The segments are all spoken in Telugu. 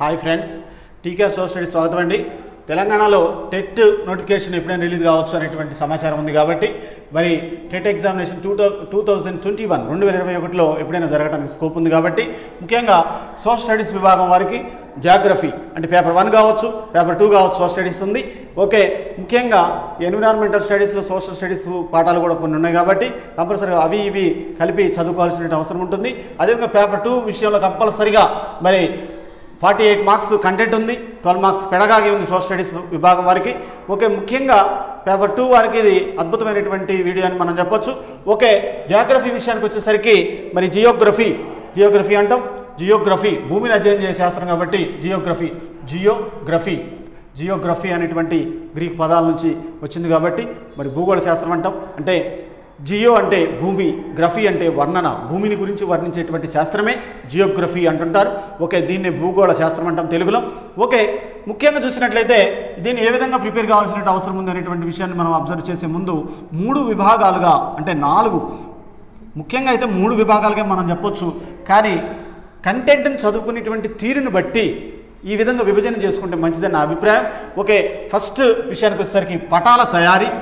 hi friends TK so studies స్వాగతం అండి తెలంగాణలో టెట్ నోటిఫికేషన్ ఎప్పుడైనా రిలీజ్ కావచ్చు అనేటువంటి సమాచారం ఉంది కాబట్టి మరి TET examination two thou two thousand twenty one రెండు వేల ఇరవై ఒకటిలో ఎప్పుడైనా జరగడానికి స్కోప్ ఉంది కాబట్టి ముఖ్యంగా సోషల్ స్టడీస్ విభాగం వారికి జాగ్రఫీ అంటే పేపర్ వన్ కావచ్చు పేపర్ టూ కావచ్చు సోషల్ స్టడీస్ ఉంది ఓకే ముఖ్యంగా ఎన్విరాన్మెంటల్ స్టడీస్లో సోషల్ స్టడీస్ పాఠాలు కూడా కొన్ని ఉన్నాయి కాబట్టి కంపల్సరీగా అవి ఇవి కలిపి చదువుకోవాల్సిన అవసరం ఉంటుంది అదేవిధంగా పేపర్ టూ విషయంలో కంపల్సరిగా మరి ఫార్టీ ఎయిట్ మార్క్స్ కంటెంట్ ఉంది ట్వెల్వ్ మార్క్స్ పెడగాగి ఉంది సోషల్ స్టడీస్ విభాగం వారికి ఓకే ముఖ్యంగా పేపర్ టూ వారికి ఇది అద్భుతమైనటువంటి వీడియో అని మనం చెప్పొచ్చు ఓకే జియోగ్రఫీ విషయానికి వచ్చేసరికి మరి జియోగ్రఫీ జియోగ్రఫీ అంటాం జియోగ్రఫీ భూమిని అధ్యయనం చేసే శాస్త్రం కాబట్టి జియోగ్రఫీ జియోగ్రఫీ జియోగ్రఫీ అనేటువంటి గ్రీక్ పదాల నుంచి వచ్చింది కాబట్టి మరి భూగోళ శాస్త్రం అంటాం అంటే జియో అంటే భూమి గ్రఫీ అంటే వర్ణన భూమిని గురించి వర్ణించేటువంటి శాస్త్రమే జియోగ్రఫీ అంటుంటారు ఓకే దీన్ని భూగోళ శాస్త్రం అంటాం తెలుగులో ఓకే ముఖ్యంగా చూసినట్లయితే దీన్ని ఏ విధంగా ప్రిపేర్ కావాల్సిన అవసరం ఉంది అనేటువంటి విషయాన్ని మనం అబ్జర్వ్ చేసే ముందు మూడు విభాగాలుగా అంటే నాలుగు ముఖ్యంగా అయితే మూడు విభాగాలుగా మనం చెప్పొచ్చు కానీ కంటెంట్ని చదువుకునేటువంటి తీరుని బట్టి ఈ విధంగా విభజన చేసుకుంటే మంచిదని నా అభిప్రాయం ఓకే ఫస్ట్ విషయానికి వచ్చేసరికి పటాల తయారీ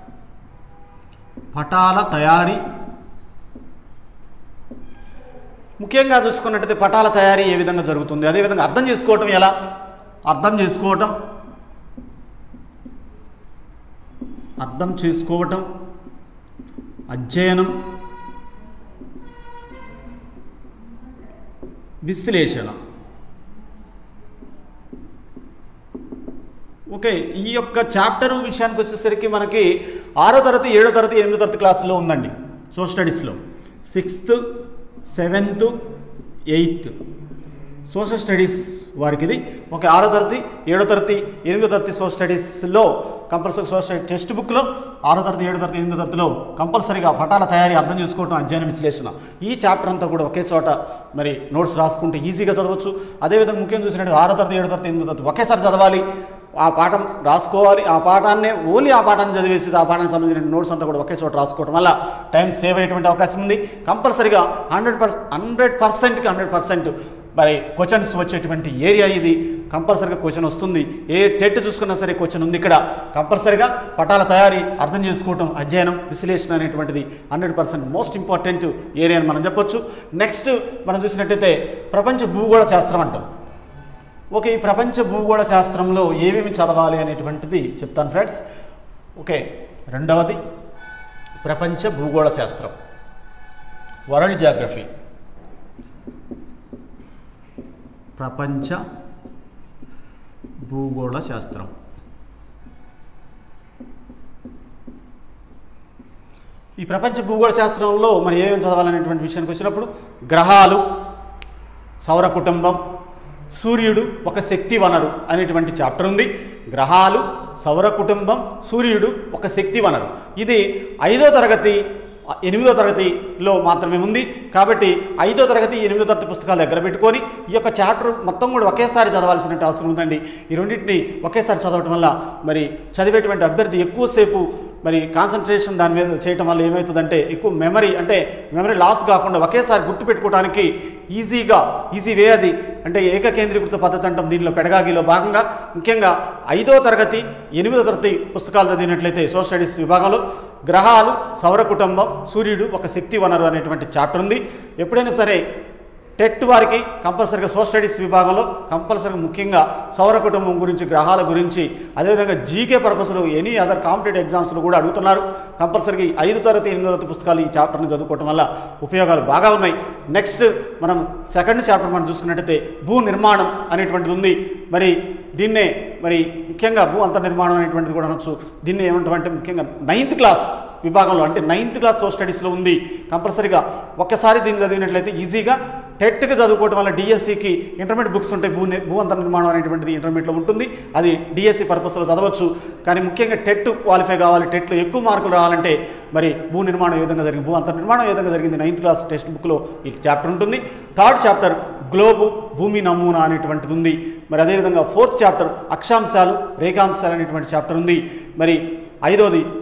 పటాల తయారీ ముఖ్యంగా చూసుకున్నట్టయితే పటాల తయారీ ఏ విధంగా జరుగుతుంది అదేవిధంగా అర్థం చేసుకోవటం ఎలా అర్థం చేసుకోవటం అర్థం చేసుకోవటం అధ్యయనం విశ్లేషణ ఓకే ఈ యొక్క చాప్టర్ విషయానికి వచ్చేసరికి మనకి ఆరో తరగతి ఏడో తరగతి ఎనిమిదో తరగతి క్లాసులో ఉందండి సో స్టడీస్లో sixth seventh eighth social studies వారికి ఇది ఓకే ఆరో తరగతి ఏడో తరగతి ఎనిమిదో తరగతి సోషల్ స్టడీస్లో కంపల్సరీ సోషల్ స్టడీ టెక్స్ట్ బుక్లో ఆరో తరగతి ఏడో తరగతి ఎనిమిదో తరగతిలో కంపల్సరీగా పటాల తయారీ అర్థం చేసుకోవడం అధ్యయన విశ్లేషణ ఈ చాప్టర్ అంతా కూడా ఒకే చోట మరి నోట్స్ రాసుకుంటే ఈజీగా చదవచ్చు అదేవిధంగా ముఖ్యంగా చూసినట్టు ఆరో తరగతి ఏడో తరగతి ఎనిమిదో తరగతి ఒకేసారి చదవాలి ఆ పాఠం రాసుకోవాలి ఆ పాఠాన్నే ఓన్లీ ఆ పాఠాన్ని చదివేసి ఆ పాఠానికి సంబంధించిన నోట్స్ అంతా కూడా ఒకే చోట రాసుకోవడం వల్ల టైం సేవ్ అయ్యేటువంటి అవకాశం ఉంది కంపల్సరీగా హండ్రెడ్ పర్సెంట్ హండ్రెడ్ పర్సెంట్కి హండ్రెడ్ పర్సెంట్ మరి క్వశ్చన్స్ వచ్చేటువంటి ఏరియా ఇది కంపల్సరీగా క్వశ్చన్ వస్తుంది ఏ టెట్ చూసుకున్నా సరే క్వశ్చన్ ఉంది ఇక్కడ కంపల్సరీగా పటాల తయారీ అర్థం చేసుకోవటం అధ్యయనం విశ్లేషణ అనేటువంటిది hundred percent most important area అని మనం చెప్పొచ్చు నెక్స్ట్ మనం చూసినట్టయితే ప్రపంచ భూగోళ శాస్త్రం అంటాం ఓకే ఈ ప్రపంచ భూగోళ శాస్త్రంలో ఏమేమి చదవాలి అనేటువంటిది చెప్తాను ఫ్రెండ్స్ ఓకే రెండవది ప్రపంచ భూగోళ శాస్త్రం వరల్డ్ జాగ్రఫీ ప్రపంచ భూగోళ శాస్త్రం ఈ ప్రపంచ భూగోళ శాస్త్రంలో మరి ఏమేమి చదవాలనేటువంటి విషయానికి వచ్చినప్పుడు గ్రహాలు సౌర కుటుంబం సూర్యుడు ఒక శక్తి వనరు అనేటువంటి చాప్టర్ ఉంది గ్రహాలు సౌర కుటుంబం సూర్యుడు ఒక శక్తి వనరు ఇది ఐదో తరగతి ఎనిమిదో తరగతిలో మాత్రమే ఉంది కాబట్టి ఐదో తరగతి ఎనిమిదో తరగతి పుస్తకాలు దగ్గర పెట్టుకొని ఈ యొక్క చాప్టర్ మొత్తం కూడా ఒకేసారి చదవాల్సిన అవసరం ఉందండి ఈ రెండింటిని ఒకేసారి చదవటం వల్ల మరి చదివేటువంటి అభ్యర్థి ఎక్కువసేపు మరి కాన్సన్ట్రేషన్ దాని మీద చేయటం వల్ల ఏమవుతుందంటే ఎక్కువ మెమరీ అంటే మెమరీ లాస్ కాకుండా ఒకేసారి గుర్తుపెట్టుకోవడానికి ఈజీగా ఈజీ వే అది అంటే ఏకకేంద్రీకృత పద్ధతి అంటాం దీనిలో పెడగాగిలో భాగంగా ముఖ్యంగా ఐదో తరగతి ఎనిమిదో తరగతి పుస్తకాలు చదివినట్లయితే సోషల్ స్టడీస్ విభాగంలో గ్రహాలు సౌర కుటుంబం సూర్యుడు ఒక శక్తి వనరు అనేటువంటి చాప్టర్ ఉంది ఎప్పుడైనా సరే టెట్ వారికి కంపల్సరీగా సోషల్ స్టడీస్ విభాగంలో కంపల్సరీగా ముఖ్యంగా సౌర కుటుంబం గురించి గ్రహాల గురించి అదేవిధంగా జీకే పర్పస్లు ఎనీ అదర్ కాంపిటేటివ్ ఎగ్జామ్స్లో కూడా అడుగుతున్నారు కంపల్సరీగా ఐదు తరగతి ఎనిమిదో తరగతి పుస్తకాలు ఈ చాప్టర్ని చదువుకోవటం వల్ల ఉపయోగాలు బాగా ఉన్నాయి నెక్స్ట్ మనం సెకండ్ చాప్టర్ మనం చూసుకున్నట్టయితే భూ నిర్మాణం అనేటువంటిది ఉంది మరి దీన్నే మరి ముఖ్యంగా భూ అంత నిర్మాణం అనేటువంటిది కూడా అనొచ్చు దీన్ని ఏమంటామంటే ముఖ్యంగా నైన్త్ క్లాస్ విభాగంలో అంటే నైన్త్ క్లాస్ సోషల్ స్టడీస్లో ఉంది కంపల్సరీగా ఒక్కసారి దీన్ని చదివినట్లయితే ఈజీగా టెట్కి చదువుకోవడం వల్ల డిఎస్సికి ఇంటర్మీడియట్ బుక్స్ ఉంటాయి భూ భూ అంతర్ నిర్మాణం అనేటువంటిది ఇంటర్మీడియట్లో ఉంటుంది అది డిఎస్సి పర్పస్లో చదవచ్చు కానీ ముఖ్యంగా టెట్ క్వాలిఫై కావాలి టెట్లో ఎక్కువ మార్కులు రావాలంటే మరి భూ నిర్మాణం ఏ విధంగా జరిగింది భూ అంతర్ నిర్మాణం ఏ విధంగా జరిగింది నైన్త్ క్లాస్ టెక్స్ట్ బుక్లో ఈ చాప్టర్ ఉంటుంది థర్డ్ చాప్టర్ గ్లోబు భూమి నమూనా అనేటువంటిది ఉంది మరి అదేవిధంగా ఫోర్త్ చాప్టర్ అక్షాంశాలు రేఖాంశాలు అనేటువంటి చాప్టర్ ఉంది మరి ఐదోది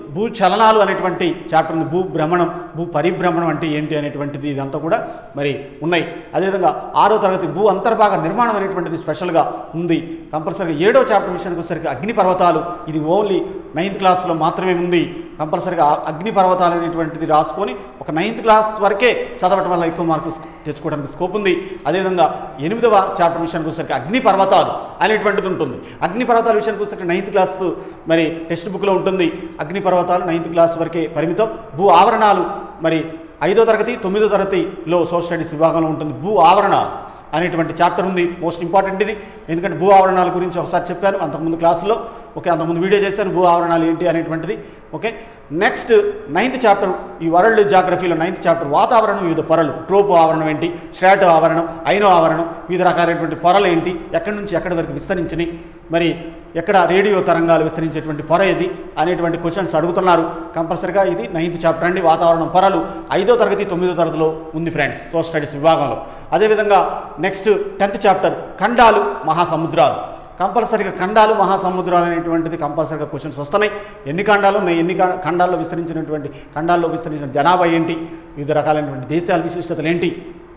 భూ చలనాలు అనేటువంటి చాప్టర్ ఉంది భూ భ్రమణం భూ పరిభ్రమణం అంటే ఏంటి అనేటువంటిది ఇదంతా కూడా మరి ఉన్నాయి అదేవిధంగా ఆరో తరగతి భూ అంతర్భాగ నిర్మాణం అనేటువంటిది స్పెషల్గా ఉంది కంపల్సరీగా ఏడో చాప్టర్ విషయానికి వచ్చేసరికి అగ్ని పర్వతాలు ఇది ఓన్లీ నైన్త్ క్లాస్లో మాత్రమే ఉంది కంపల్సరీగా ఆ అగ్ని పర్వతాలు అనేటువంటిది రాసుకొని ఒక నైన్త్ క్లాస్ వరకే చదవటం వల్ల ఎక్కువ మార్కులు స్కో- తెచ్చుకోవడానికి స్కోప్ ఉంది అదేవిధంగా ఎనిమిదవ చాప్టర్ విషయానికి వచ్చేసరికి అగ్ని పర్వతాలు అనేటువంటిది ఉంటుంది అగ్ని పర్వతాల విషయానికి వచ్చేసరికి నైన్త్ క్లాస్ మరి టెక్స్ట్ బుక్లో ఉంటుంది అగ్ని పర్వతాలు నైన్త్ క్లాస్ వరకే పరిమితం భూ ఆవరణాలు మరి ఐదో తరగతి తొమ్మిదో తరగతిలో సోషల్ స్టడీస్ విభాగంలో ఉంటుంది భూ ఆవరణాలు అనేటువంటి చాప్టర్ ఉంది మోస్ట్ ఇంపార్టెంట్ ఇది ఎందుకంటే భూ ఆవరణాల గురించి ఒకసారి చెప్పాను అంతకుముందు క్లాసులో ఓకే అంతకుముందు వీడియో చేశాను భూ ఆవరణాలు ఏంటి అనేటువంటిది ఓకే నెక్స్ట్ నైన్త్ చాప్టర్ ఈ వరల్డ్ జాగ్రఫీలో నైన్త్ చాప్టర్ వాతావరణం వివిధ పొరలు ట్రోపో ఆవరణం ఏంటి స్ట్రాటో ఆవరణం ఐనో ఆవరణం వివిధ రకాలైనటువంటి పొరలు ఏంటి ఎక్కడి నుంచి ఎక్కడి వరకు విస్తరించినాయి మరి ఎక్కడ రేడియో తరంగాలు విస్తరించేటువంటి పొర ఇది అనేటువంటి క్వశ్చన్స్ అడుగుతున్నారు కంపల్సరిగా ఇది నైన్త్ చాప్టర్ అండి వాతావరణం పొరలు ఐదో తరగతి తొమ్మిదో తరగతిలో ఉంది ఫ్రెండ్స్ సోషల్ స్టడీస్ విభాగంలో అదేవిధంగా నెక్స్ట్ టెన్త్ చాప్టర్ ఖండాలు మహాసముద్రాలు కంపల్సరీగా ఖండాలు మహాసముద్రాలు అనేటువంటిది కంపల్సరీగా క్వశ్చన్స్ వస్తున్నాయి ఎన్ని ఖండాలు ఉన్నాయి ఎన్ని ఖ- ఖండాల్లో విస్తరించినటువంటి ఖండాల్లో విస్తరించిన జనాభా ఏంటి వివిధ రకాలైనటువంటి దేశాల విశిష్టతలు ఏంటి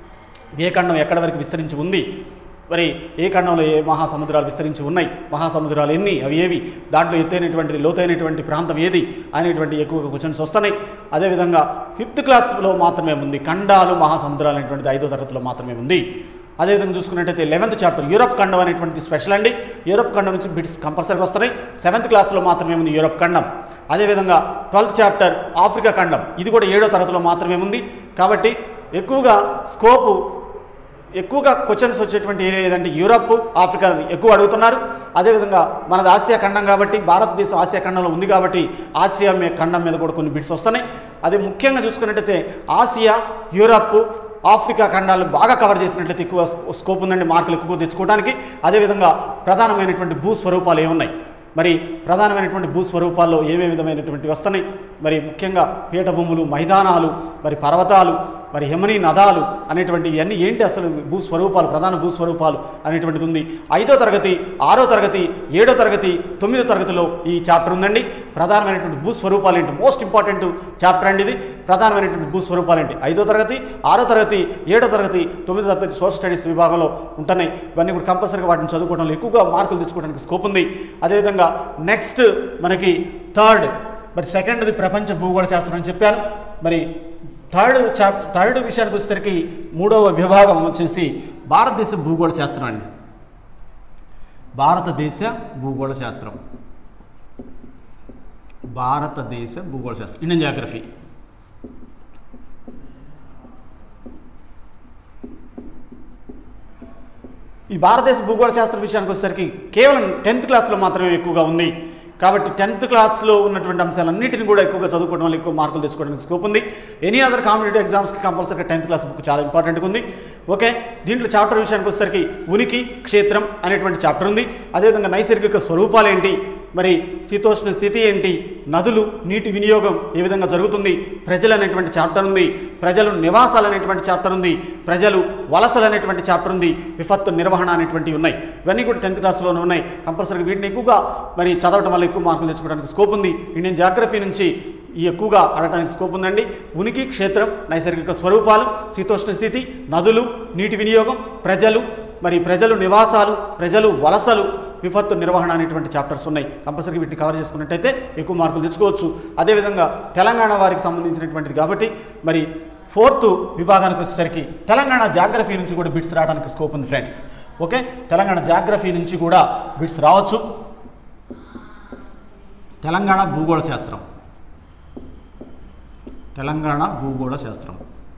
ఏ ఖండం ఎక్కడ వరకు విస్తరించి ఉంది మరి ఏ ఖండంలో ఏ మహాసముద్రాలు విస్తరించి ఉన్నాయి మహాసముద్రాలు ఎన్ని అవి ఏవి దాంట్లో ఎత్తైనటువంటిది లోతైనటువంటి ప్రాంతం ఏది అనేటువంటి ఎక్కువగా క్వశ్చన్స్ వస్తున్నాయి అదేవిధంగా ఫిఫ్త్ క్లాస్లో మాత్రమే ఉంది ఖండాలు మహాసముద్రాలు అనేటువంటిది ఐదో తరగతిలో మాత్రమే ఉంది అదేవిధంగా చూసుకున్నట్టయితే లెవెంత్ చాప్టర్ యూరప్ ఖండం అనేటువంటిది స్పెషల్ అండి యూరప్ ఖండం నుంచి బిట్స్ కంపల్సరీగా వస్తున్నాయి సెవెంత్ క్లాస్లో మాత్రమే ఉంది యూరప్ ఖండం అదేవిధంగా ట్వెల్త్ చాప్టర్ ఆఫ్రికా ఖండం ఇది కూడా ఏడో తరగతిలో మాత్రమే ఉంది కాబట్టి ఎక్కువగా స్కోపు ఎక్కువగా క్వశ్చన్స్ వచ్చేటువంటి ఏరియా ఏదంటే యూరప్ ఆఫ్రికా ఎక్కువ అడుగుతున్నారు అదేవిధంగా మనది ఆసియా ఖండం కాబట్టి భారతదేశం ఆసియా ఖండంలో ఉంది కాబట్టి ఆసియా మే ఖండం మీద కూడా కొన్ని బిట్స్ వస్తున్నాయి అదే ముఖ్యంగా చూసుకున్నట్టయితే ఆసియా యూరప్ ఆఫ్రికా ఖండాలు బాగా కవర్ చేసినట్లయితే ఎక్కువ స్కో- స్కోప్ ఉందండి మార్కులు ఎక్కువ తెచ్చుకోవడానికి అదేవిధంగా ప్రధానమైనటువంటి భూ స్వరూపాలు ఏమున్నాయి మరి ప్రధానమైనటువంటి భూస్వరూపాల్లో ఏమే విధమైనటువంటి వస్తున్నాయి మరి ముఖ్యంగా పీఠభూములు మైదానాలు మరి పర్వతాలు మరి హిమనీ నదాలు అనేటువంటి ఇవన్నీ ఏంటి అసలు భూస్వరూపాలు ప్రధాన భూస్వరూపాలు అనేటువంటిది ఉంది ఐదో తరగతి ఆరో తరగతి ఏడో తరగతి తొమ్మిదో తరగతిలో ఈ చాప్టర్ ఉందండి ప్రధానమైనటువంటి భూస్వరూపాలు ఏంటి మోస్ట్ ఇంపార్టెంట్ చాప్టర్ అండి ఇది ప్రధానమైనటువంటి భూస్వరూపాలు ఏంటి ఐదో తరగతి ఆరో తరగతి ఏడో తరగతి తొమ్మిదో తరగతి సోషల్ స్టడీస్ విభాగంలో ఉంటున్నాయి ఇవన్నీ కూడా కంపల్సరీగా వాటిని చదువుకోవడంలో ఎక్కువగా మార్కులు తెచ్చుకోవడానికి స్కోప్ ఉంది అదేవిధంగా నెక్స్ట్ మనకి థర్డ్ మరి సెకండ్ది ప్రపంచ భూగోళ శాస్త్రం అని చెప్పాను మరి థర్డ్ చాప్ థర్డ్ విషయానికి వచ్చేసరికి మూడవ విభాగం వచ్చేసి భారతదేశ భూగోళ శాస్త్రం అండి భారతదేశ భూగోళ శాస్త్రం భారతదేశ భూగోళ శాస్త్రం ఇండియన్ జాగ్రఫీ ఈ భారతదేశ భూగోళ శాస్త్ర విషయానికి వచ్చేసరికి కేవలం టెన్త్ క్లాస్లో మాత్రమే ఎక్కువగా ఉంది కాబట్టి టెన్త్ క్లాస్లో ఉన్నటువంటి అంశాలన్నింటిని కూడా ఎక్కువగా చదువుకోవడం వల్ల ఎక్కువ మార్కులు తెచ్చుకోవడానికి స్కోప్ ఉంది ఎనీ అదర్ కాంపిటేటివ్ ఎగ్జామ్స్కి కంపల్సరీగా టెన్త్ క్లాస్ బుక్ చాలా ఇంపార్టెంట్గా ఉంది ఓకే దీంట్లో చాప్టర్ విషయానికి వచ్చేసరికి ఉనికి క్షేత్రం అనేటువంటి చాప్టర్ ఉంది అదేవిధంగా నైసర్గిక స్వరూపాలు ఏంటి మరి శీతోష్ణ స్థితి ఏంటి నదులు నీటి వినియోగం ఏ విధంగా జరుగుతుంది ప్రజలు అనేటువంటి చాప్టర్ ఉంది ప్రజలు నివాసాలు అనేటువంటి చాప్టర్ ఉంది ప్రజలు వలసలు అనేటువంటి చాప్టర్ ఉంది విపత్తు నిర్వహణ అనేటువంటివి ఉన్నాయి ఇవన్నీ కూడా టెన్త్ క్లాస్లోనే ఉన్నాయి కంపల్సరీగా వీటిని ఎక్కువగా మరి చదవటం వల్ల ఎక్కువ మార్కులు తెచ్చుకోవడానికి స్కోప్ ఉంది ఇండియన్ జాగ్రఫీ నుంచి ఈ ఎక్కువగా అడగడానికి స్కోప్ ఉందండి ఉనికి క్షేత్రం నైసర్గిక స్వరూపాలు శీతోష్ణ స్థితి నదులు నీటి వినియోగం ప్రజలు మరి ప్రజలు నివాసాలు ప్రజలు వలసలు విపత్తు నిర్వహణ అనేటువంటి చాప్టర్స్ ఉన్నాయి కంపల్సరీ వీటిని కవర్ చేసుకున్నట్టయితే ఎక్కువ మార్కులు తెచ్చుకోవచ్చు అదేవిధంగా తెలంగాణ వారికి సంబంధించినటువంటిది కాబట్టి మరి ఫోర్త్ విభాగానికి వచ్చేసరికి తెలంగాణ జాగ్రఫీ నుంచి కూడా బిట్స్ రావడానికి స్కోప్ ఉంది ఫ్రెండ్స్ ఓకే తెలంగాణ జాగ్రఫీ నుంచి కూడా బిట్స్ రావచ్చు తెలంగాణ భూగోళ శాస్త్రం తెలంగాణ భూగోళ శాస్త్రం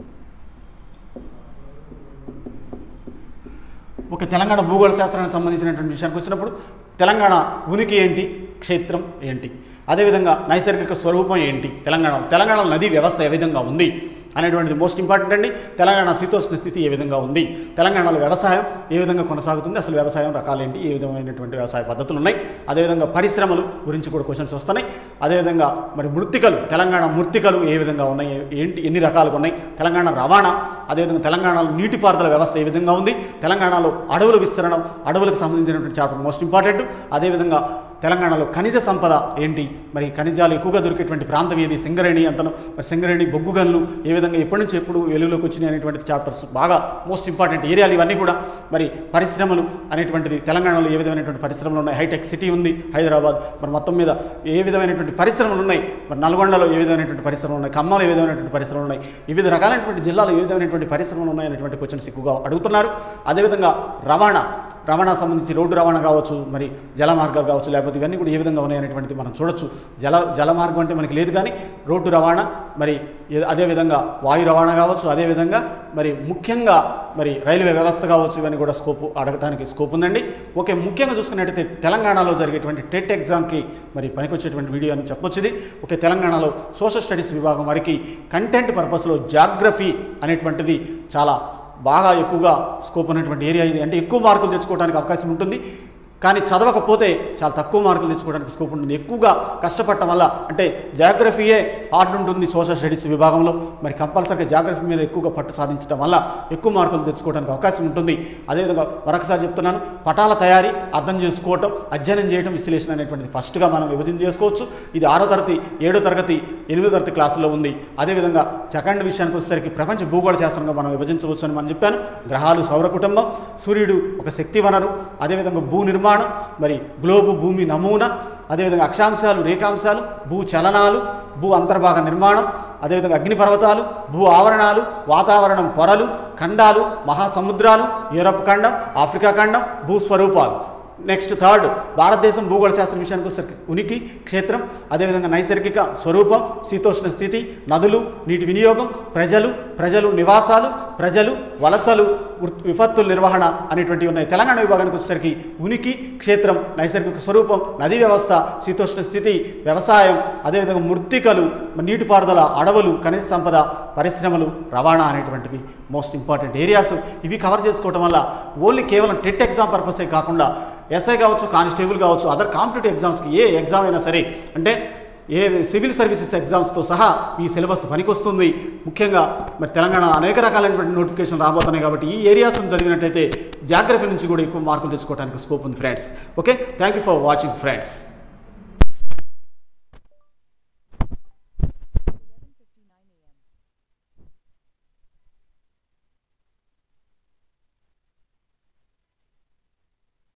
ఒక తెలంగాణ భూగోళ శాస్త్రానికి సంబంధించినటువంటి విషయానికి వచ్చినప్పుడు తెలంగాణ ఉనికి ఏంటి క్షేత్రం ఏంటి అదేవిధంగా నైసర్గిక స్వరూపం ఏంటి తెలంగాణ తెలంగాణ నదీ వ్యవస్థ ఏ విధంగా ఉంది అనేటువంటిది మోస్ట్ ఇంపార్టెంట్ అండి తెలంగాణ శీతోష్ణ స్థితి ఏ విధంగా ఉంది తెలంగాణలో వ్యవసాయం ఏ విధంగా కొనసాగుతుంది అసలు వ్యవసాయం రకాలేంటి ఏ విధమైనటువంటి వ్యవసాయ పద్ధతులు ఉన్నాయి అదేవిధంగా పరిశ్రమలు గురించి కూడా క్వశ్చన్స్ వస్తున్నాయి అదేవిధంగా మరి మృత్తికలు తెలంగాణ మృత్తికలు ఏ విధంగా ఉన్నాయి ఏంటి ఎన్ని రకాలుగా ఉన్నాయి తెలంగాణ రవాణా అదేవిధంగా తెలంగాణలో నీటిపారుదల వ్యవస్థ ఏ విధంగా ఉంది తెలంగాణలో అడవుల విస్తరణ అడవులకు సంబంధించినటువంటి చాప్టర్ మోస్ట్ ఇంపార్టెంట్ అదేవిధంగా తెలంగాణలో ఖనిజ సంపద ఏంటి మరి ఖనిజాలు ఎక్కువగా దొరికేటువంటి ప్రాంతం ఏది సింగరేణి అంటాను మరి సింగరేణి బొగ్గు గనులు ఏ విధంగా ఎప్పటి నుంచి ఎప్పుడు వెలుగులోకి వచ్చినాయి అనేటువంటి చాప్టర్స్ బాగా మోస్ట్ ఇంపార్టెంట్ ఏరియాలు ఇవన్నీ కూడా మరి పరిశ్రమలు అనేటువంటిది తెలంగాణలో ఏ విధమైనటువంటి పరిశ్రమలు ఉన్నాయి హైటెక్ సిటీ ఉంది హైదరాబాద్ మరి మొత్తం మీద ఏ విధమైనటువంటి పరిశ్రమలు ఉన్నాయి మరి నల్గొండలో ఏ విధమైనటువంటి పరిశ్రమలు ఉన్నాయి ఖమ్మంలో ఏ విధమైనటువంటి పరిశ్రమలు ఉన్నాయి వివిధ రకాలైనటువంటి జిల్లాలో ఏ విధమైనటువంటి పరిశ్రమలు ఉన్నాయి అనేటువంటి క్వశ్చన్స్ ఎక్కువగా అడుగుతున్నారు అదేవిధంగా రవాణా రవాణా సంబంధించి రోడ్డు రవాణా కావచ్చు మరి జల మార్గాలు కావచ్చు లేకపోతే ఇవన్నీ కూడా ఏ విధంగా ఉన్నాయనేటువంటిది మనం చూడొచ్చు జల జల మార్గం అంటే మనకి లేదు కానీ రోడ్డు రవాణా మరి ఏ- అదేవిధంగా వాయు రవాణా కావచ్చు అదేవిధంగా మరి ముఖ్యంగా మరి రైల్వే వ్యవస్థ కావచ్చు ఇవన్నీ కూడా స్కోప్ అడగడానికి స్కోప్ ఉందండి ఓకే ముఖ్యంగా చూసుకున్నట్టయితే తెలంగాణలో జరిగేటువంటి టెట్ ఎగ్జామ్కి మరి పనికొచ్చేటువంటి వీడియో అని చెప్పొచ్చు ఇది ఓకే తెలంగాణలో సోషల్ స్టడీస్ విభాగం వారికి కంటెంట్ పర్పస్లో జాగ్రఫీ అనేటువంటిది చాలా బాగా ఎక్కువగా స్కోప్ ఉన్నటువంటి ఏరియా ఇది అంటే ఎక్కువ మార్కులు తెచ్చుకోవడానికి అవకాశం ఉంటుంది కానీ చదవకపోతే చాలా తక్కువ మార్కులు తెచ్చుకోవడానికి స్కోప్ ఉంటుంది ఎక్కువగా కష్టపడటం వల్ల అంటే జాగ్రఫీయే హార్డ్ ఉంటుంది సోషల్ స్టడీస్ విభాగంలో మరి కంపల్సరీగా జాగ్రఫీ మీద ఎక్కువగా పట్టు సాధించడం వల్ల ఎక్కువ మార్కులు తెచ్చుకోవడానికి అవకాశం ఉంటుంది అదేవిధంగా మరొకసారి చెప్తున్నాను పటాల తయారీ అర్థం చేసుకోవటం అధ్యయనం చేయడం విశ్లేషణ అనేటువంటిది ఫస్ట్గా మనం విభజన చేసుకోవచ్చు ఇది ఆరో తరగతి ఏడో తరగతి ఎనిమిదో తరగతి క్లాసులో ఉంది అదేవిధంగా సెకండ్ విషయానికి వచ్చేసరికి ప్రపంచ భూగోళ శాస్త్రంగా మనం విభజించవచ్చు అని మనం చెప్పాను గ్రహాలు సౌర కుటుంబం సూర్యుడు ఒక శక్తి వనరు అదేవిధంగా భూ నిర్మాణం మరి గ్లోబు భూమి నమూనా అదేవిధంగా అక్షాంశాలు రేఖాంశాలు భూ చలనాలు భూ అంతర్భాగ నిర్మాణం అదేవిధంగా అగ్నిపర్వతాలు భూ ఆవరణాలు వాతావరణం పొరలు ఖండాలు మహాసముద్రాలు యూరప్ ఖండం ఆఫ్రికా ఖండం భూస్వరూపాలు నెక్స్ట్ థర్డ్ భారతదేశం భూగోళ శాస్త్రం విషయానికి వచ్చేసరికి ఉనికి క్షేత్రం అదేవిధంగా నైసర్గిక స్వరూపం శీతోష్ణ స్థితి నదులు నీటి వినియోగం ప్రజలు ప్రజలు నివాసాలు ప్రజలు వలసలు వృ- విపత్తుల నిర్వహణ అనేటువంటివి ఉన్నాయి తెలంగాణ విభాగానికి వచ్చేసరికి ఉనికి క్షేత్రం నైసర్గిక స్వరూపం నదీ వ్యవస్థ శీతోష్ణ స్థితి వ్యవసాయం అదేవిధంగా మృత్తికలు నీటిపారుదల అడవులు ఖనిజ సంపద పరిశ్రమలు రవాణా అనేటువంటివి మోస్ట్ ఇంపార్టెంట్ ఏరియాస్ ఇవి కవర్ చేసుకోవడం వల్ల ఓన్లీ కేవలం టెట్ ఎగ్జామ్ పర్పసే కాకుండా ఎస్ఐ కావచ్చు కానిస్టేబుల్ కావచ్చు అదర్ కాంపిటేటివ్ ఎగ్జామ్స్కి ఏ ఎగ్జామ్ అయినా సరే అంటే ఏ సివిల్ సర్వీసెస్ ఎగ్జామ్స్తో సహా ఈ సిలబస్ పనికొస్తుంది ముఖ్యంగా మరి తెలంగాణ అనేక రకాలైనటువంటి నోటిఫికేషన్ రాబోతున్నాయి కాబట్టి ఈ ఏరియాస్ చదివినట్టయితే జాగ్రఫీ నుంచి కూడా ఎక్కువ మార్కులు తెచ్చుకోవడానికి స్కోప్ ఉంది friends okay thank you for watching friends